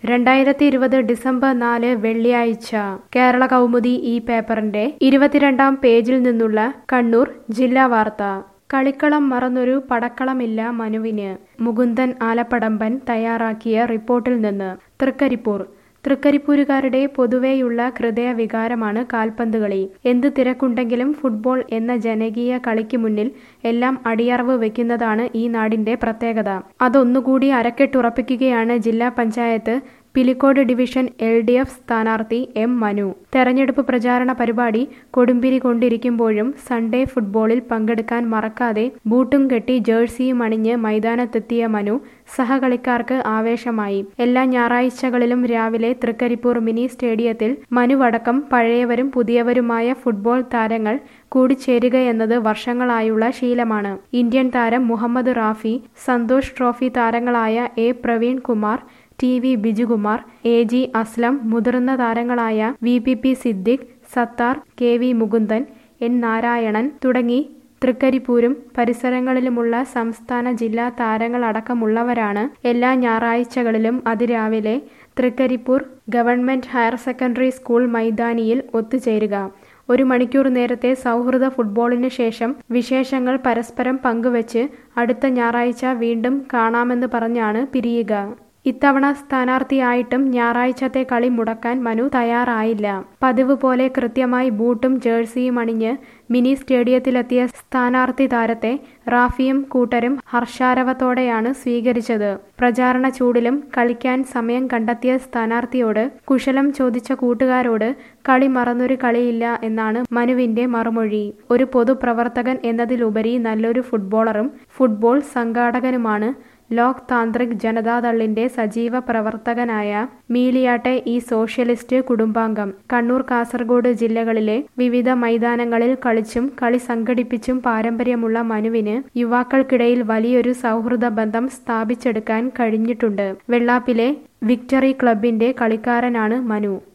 രണ്ടായിരത്തി ഇരുപത് ഡിസംബർ നാല് വെള്ളിയാഴ്ച കേരള കൗമുദി ഈ പേപ്പറിന്റെ ഇരുപത്തിരണ്ടാം പേജിൽ നിന്നുള്ള കണ്ണൂർ ജില്ലാ വാർത്ത കളിക്കളം മറന്നൊരു പടക്കളമില്ല മനുവിന് മുകുന്ദൻ ആലപ്പടമ്പൻ തയ്യാറാക്കിയ റിപ്പോർട്ടിൽ നിന്ന് തൃക്കരിപ്പൂർ തൃക്കരിപ്പൂരുകാരുടെ പൊതുവെയുള്ള ഹൃദയവികാരമാണ് കാൽപന്ത് കളി എന്ത് തിരക്കുണ്ടെങ്കിലും ഫുട്ബോൾ എന്ന ജനകീയ കളിക്ക് മുന്നിൽ എല്ലാം അടിയറവ് വെക്കുന്നതാണ് ഈ നാടിന്റെ പ്രത്യേകത അതൊന്നുകൂടി അരക്കെട്ടുറപ്പിക്കുകയാണ് ജില്ലാ panchayat Pilicode division L D F സ്ഥാനാർത്ഥി എം മനു തെരഞ്ഞെടുപ്പ് പ്രചാരണ പരിപാടി കൊടുമ്പിരി കൊണ്ടിരിക്കുമ്പോഴും സൺഡേ ഫുട്ബോളിൽ പങ്കെടുക്കാൻ മറക്കാതെ ബൂട്ടും കെട്ടി ജേഴ്സിയും അണിഞ്ഞ് മൈതാനത്തെത്തിയ മനു സഹകളിക്കാർക്ക് ആവേശമായി എല്ലാ ഞായറാഴ്ചകളിലും രാവിലെ തൃക്കരിപ്പൂർ മിനി സ്റ്റേഡിയത്തിൽ മനുവടക്കം പഴയവരും പുതിയവരുമായ ഫുട്ബോൾ താരങ്ങൾ കൂടിച്ചേരുകയെന്നത് വർഷങ്ങളായുള്ള ശീലമാണ് ഇന്ത്യൻ താരം മുഹമ്മദ് റാഫി സന്തോഷ് ട്രോഫി താരങ്ങളായ A Praveen Kumar T V Bijukumar A G Aslam മുതിർന്ന താരങ്ങളായ V P P Siddique Sathar K V Mukundan N Narayanan തുടങ്ങി തൃക്കരിപ്പൂരും പരിസരങ്ങളിലുമുള്ള സംസ്ഥാന ജില്ലാ താരങ്ങളടക്കമുള്ളവരാണ് എല്ലാ ഞായറാഴ്ചകളിലും അതിരാവിലെ Trikaripur government higher secondary school മൈതാനിയിൽ ഒത്തുചേരുക ഒരു മണിക്കൂർ നേരത്തെ സൗഹൃദ ഫുട്ബോളിന് ശേഷം വിശേഷങ്ങൾ പരസ്പരം പങ്കുവച്ച് അടുത്ത ഞായറാഴ്ച വീണ്ടും കാണാമെന്ന് പറഞ്ഞാണ് പിരിയുക ഇത്തവണ സ്ഥാനാർത്ഥിയായിട്ടും ഞായറാഴ്ചത്തെ കളി മുടക്കാൻ മനു തയ്യാറായില്ല പതിവ് പോലെ കൃത്യമായി ബൂട്ടും ജേഴ്സിയും അണിഞ്ഞ് മിനി സ്റ്റേഡിയത്തിലെത്തിയ സ്ഥാനാർത്ഥി താരത്തെ റാഫിയും കൂട്ടരും ഹർഷാരവത്തോടെയാണ് സ്വീകരിച്ചത് പ്രചാരണ ചൂടിലും കളിക്കാൻ സമയം കണ്ടെത്തിയ സ്ഥാനാർത്ഥിയോട് കുശലം ചോദിച്ച കൂട്ടുകാരോട് കളി മറന്നൊരു കളിയില്ല എന്നാണ് മനുവിന്റെ മറുമൊഴി ഒരു പൊതുപ്രവർത്തകൻ എന്നതിലുപരി നല്ലൊരു ഫുട്ബോളറും ഫുട്ബോൾ സംഘാടകനുമാണ് ലോക് താന്ത്രിക് ജനതാദളിന്റെ സജീവ പ്രവർത്തകനായ മീലിയാട്ടെ ഈ സോഷ്യലിസ്റ്റ് കുടുംബാംഗം കണ്ണൂർ കാസർഗോഡ് ജില്ലകളിലെ വിവിധ മൈതാനങ്ങളിൽ കളിച്ചും കളി സംഘടിപ്പിച്ചും പാരമ്പര്യമുള്ള മനുവിന് യുവാക്കൾക്കിടയിൽ വലിയൊരു സൗഹൃദ ബന്ധം സ്ഥാപിച്ചെടുക്കാൻ കഴിഞ്ഞിട്ടുണ്ട് വെള്ളാപ്പിലെ വിക്ടറി ക്ലബിന്റെ കളിക്കാരനാണ് മനു